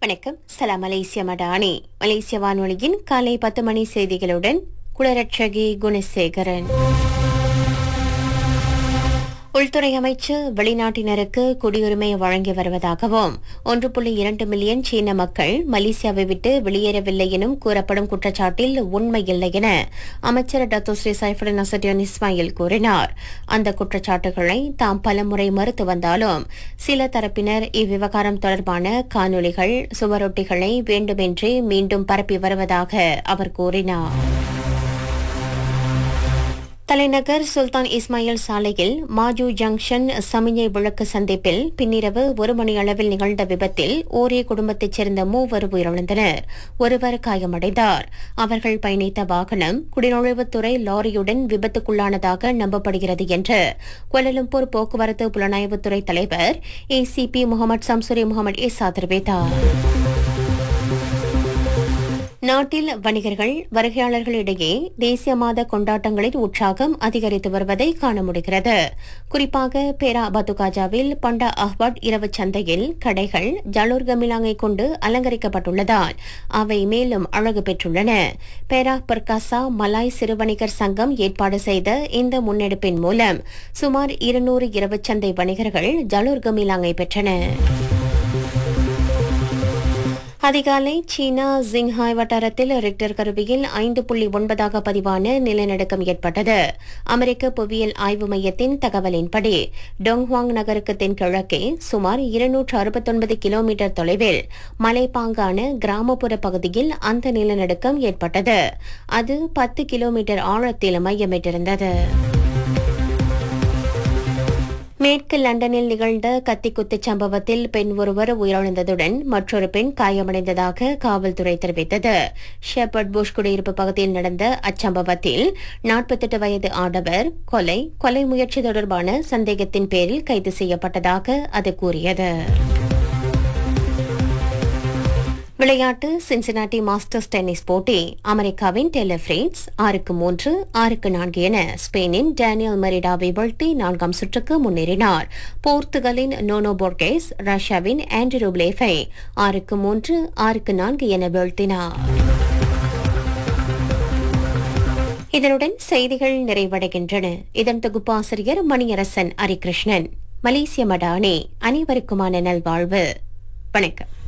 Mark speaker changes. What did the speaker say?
Speaker 1: வணக்கம் சலாம் மலேசிய மடானி மலேசிய வானொலியின் காலை பத்து மணி செய்திகளுடன் குளரட்சகி குணசேகரன் உள்துறை அமைச்சு வெளிநாட்டினருக்கு குடியுரிமை வழங்கி வருவதாகவும் ஒன்று புள்ளி இரண்டு மில்லியன் சீன மக்கள் மலேசியாவை விட்டு வெளியேறவில்லை எனும் கூறப்படும் குற்றச்சாட்டில் உண்மையில்லை என அமைச்சர் டத்தோஸ்ரீ சைஃபுடன் அசடியோன் இஸ்மாயில் கூறினார் அந்த குற்றச்சாட்டுகளை தாம் பலமுறை மறுத்து வந்தாலும் சில தரப்பினர் இவ்விவகாரம் தொடர்பான காணொலிகள் சுவரொட்டிகளை வேண்டுமென்றே மீண்டும் பரப்பி வருவதாக அவர் கூறினார் தலைநகர் சுல்தான் இஸ்மாயில் சாலையில் மாஜு ஜங்ஷன் சமிஞ்சை விளக்கு சந்திப்பில் பின்னிரவு ஒரு மணி அளவில் நிகழ்ந்த விபத்தில் ஒரே குடும்பத்தைச் சேர்ந்த மூவர் உயிரிழந்தனர் ஒருவர் காயமடைந்தார் அவர்கள் பயணித்த வாகனம் குடிநுழைவுத்துறை லாரியுடன் விபத்துக்குள்ளானதாக நம்பப்படுகிறது என்று கோலலம்பூர் போக்குவரத்து புலனாய்வுத்துறை தலைவர் ACP Mohamad Samsuri Mohamad Isa தெரிவித்தார் நாட்டில் வணிகர்கள் வருகையாளர்களிடையே தேசிய மாத கொண்டாட்டங்களின் உற்சாகம் அதிகரித்து வருவதை காண முடிகிறது குறிப்பாக பேரா பத்துகாஜாவில் பண்டா அஹ்வாட் இரவு சந்தையில் கடைகள் ஜலூர் கமிலாங்கை கொண்டு அலங்கரிக்கப்பட்டுள்ளதால் அவை மேலும் அழகு பெற்றுள்ளன பேரா பர்காசா மலாய் சிறுவணிகர் சங்கம் ஏற்பாடு செய்த இந்த முன்னெடுப்பின் மூலம் சுமார் இருநூறு இரவு சந்தை வணிகர்கள் ஜலூர் கமிலாங்கை பெற்றனர் அதிகாலை சீனா ஜிங்ஹாய் வட்டாரத்தில் ரிக்டர் கருவியில் ஐந்து புள்ளி ஒன்பதாக பதிவான நிலநடுக்கம் ஏற்பட்டது அமெரிக்க புவியியல் ஆய்வு மையத்தின் தகவலின்படி டொங்ஹுவாங் நகருக்கு தென்கிழக்கே சுமார் இருநூற்று அறுபத்தொன்பது கிலோமீட்டர் தொலைவில் மலைப்பாங்கான கிராமப்புற பகுதியில் அந்த நிலநடுக்கம் ஏற்பட்டது அது பத்து கிலோமீட்டர் ஆழத்தில் மையமிட்டிருந்தது மேற்கு லண்டனில் நிகழ்ந்த கத்திக்குத்துச் சம்பவத்தில் பெண் ஒருவர் உயிரிழந்ததுடன் மற்றொரு பெண் காயமடைந்ததாக காவல்துறை தெரிவித்தது ஷெப்பர்ட் புஷ் குடியிருப்பு பகுதியில் நடந்த அச்சம்பவத்தில் நாற்பத்தெட்டு வயது ஆடவர் கொலை கொலை முயற்சி தொடர்பான சந்தேகத்தின் பேரில் கைது செய்யப்பட்டதாக அது கூறியது விளையாட்டு சின்சினாட்டி மாஸ்டர்ஸ் டென்னிஸ் போட்டி அமெரிக்காவின் டெலஃபிரேட்ஸ் ஆறுக்கு மூன்று ஆறுக்கு நான்கு என ஸ்பெயினின் டேனியல் மெரிடாவை வீழ்த்தி நான்காம் சுற்றுக்கு முன்னேறினார் போர்த்துகலின் நோனோ போர்கேஸ் ரஷ்யாவின் ஆண்ட்ரூ பிளேஃபை ஆறுக்கு மூன்று ஆறுக்கு நான்கு என வீழ்த்தினார் இதனுடன் செய்திகள் நிறைவடைகின்றன இதன் தொகுப்பாசிரியர் மணியரசன் ஹரிகிருஷ்ணன் மலேசிய மடானி அனைவருக்குமான நல்வாழ்வு வணக்கம்